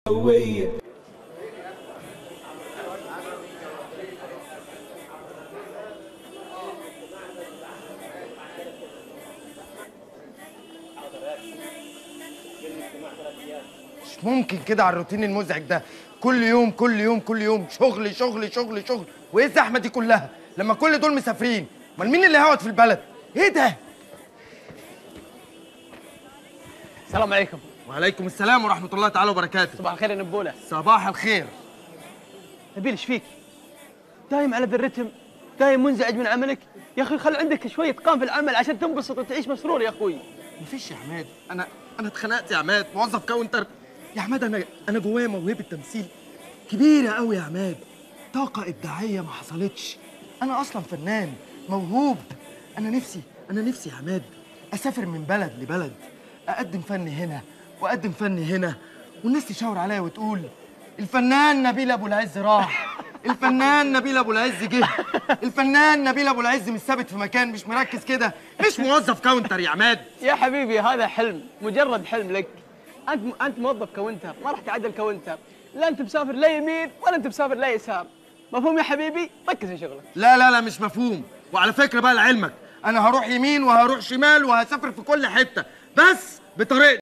مش ممكن كده على الروتين المزعج ده كل يوم كل يوم كل يوم شغل شغل شغل شغل وايه الزحمه دي كلها لما كل دول مسافرين امال مين اللي هيقعد في البلد ايه ده السلام عليكم وعليكم السلام ورحمه الله تعالى وبركاته صباح الخير يا نبوله صباح الخير نبيل ايش فيك؟ دايم على ذا الرتم دايم منزعج من عملك يا اخي خل عندك شويه قام في العمل عشان تنبسط وتعيش مسرور يا اخوي مفيش يا عماد انا انا اتخنقت يا عماد موظف كاونتر يا عماد انا انا جوايا موهبه تمثيل كبيره قوي يا عماد طاقه ابداعيه ما حصلتش انا اصلا فنان موهوب انا نفسي انا نفسي يا عماد اسافر من بلد لبلد اقدم فن هنا واقدم فن هنا والناس تشاور عليا وتقول الفنان نبيل ابو العز راح الفنان نبيل ابو العز جه الفنان نبيل ابو العز مش ثابت في مكان مش مركز كده مش موظف كاونتر يا عماد يا حبيبي هذا حلم مجرد حلم لك انت انت موظف كونتر ما راح تعدل كونتر لا انت مسافر لا يمين ولا انت مسافر لا يسار مفهوم يا حبيبي ركز في شغلك لا لا لا مش مفهوم وعلى فكره بقى لعلمك انا هروح يمين وهروح شمال وهسافر في كل حته بس بطريقتي